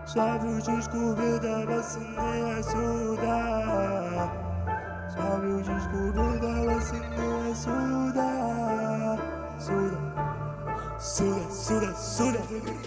صعب وشوشكو بيضة بس ان هي سودا صعب وشوشكو بيضة بس ان هي سودا سودا سودا سودا سودا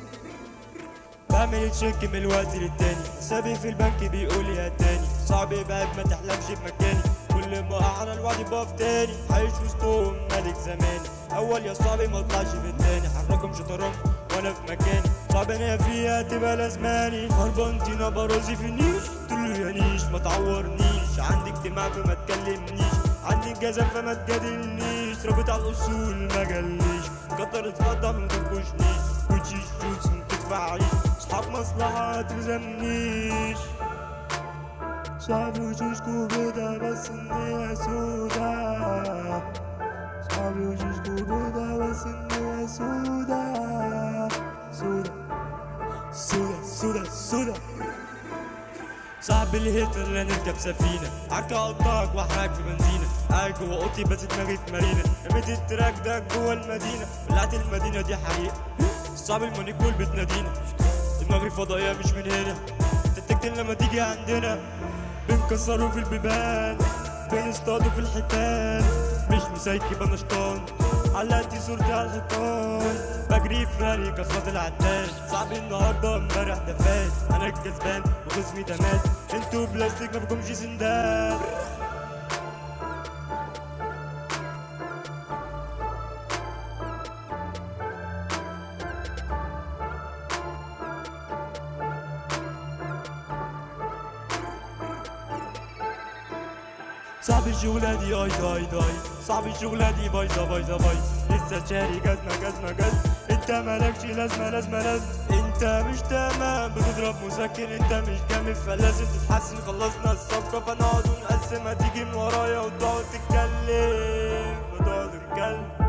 بعمل تشيك من الوقت للتاني حسابي في البنك بيقول يا تاني صعب يبعد ما تحلمش بمكاني كل ما اعلى الوعد بقف تاني عايش وسطهم ملك زماني اول يا صاحبي ما اطلعش في التاني حركم شطرنج وانا في مكاني صعب انا فيها تبقى لازماني هربان تينا برازي في النيش قلتله يا نيش ما تعورنيش عندي اجتماع فما تكلمنيش عندي الجزم فما تجادلنيش رابط على الاصول ما جاليش كتر اتفضل ما تنكشنيش وتشيش جوز ما تدفعيش اصحاب مصلحة تلزمنيش صعب وشوشكو بيضة بس ان هي سودا صعب وشوشكو بيضة بس ان هي سودا سودا سودا سودا سودا صاحب الهيتر اللي نركب سفينة عكا اقطعك واحرقك في بنزينة قاعد جوا اوضتي بس دماغي في مارينا رميت التراك ده جوا المدينة ولعت المدينة دي حقيقة صعب المانيكول بتنادينا دماغي فضائية مش من هنا انت تكتن لما تيجي عندنا بنكسروا في البيبان بنصطادوا في الحيتان مش مسايكي بنشطان علقتي صورتي على الحيطان بجري في رالي كسرت العداد صعب النهارده امبارح ده فات انا الكسبان وخصمي ده مات انتوا بلاستيك ما فيكمش سندان صعب الشغلة دي اي داي داي صعب الشغلة دي بايظة بايظة بايظة لسه شاري جزمة جزمة جزمة انت مالكش لازمة لازمة لازمة انت مش تمام بتضرب مسكن انت مش جامد فلازم تتحسن خلصنا الصفقة فنقعد ونقسم هتيجي من ورايا وتقعد تتكلم وتقعد تتكلم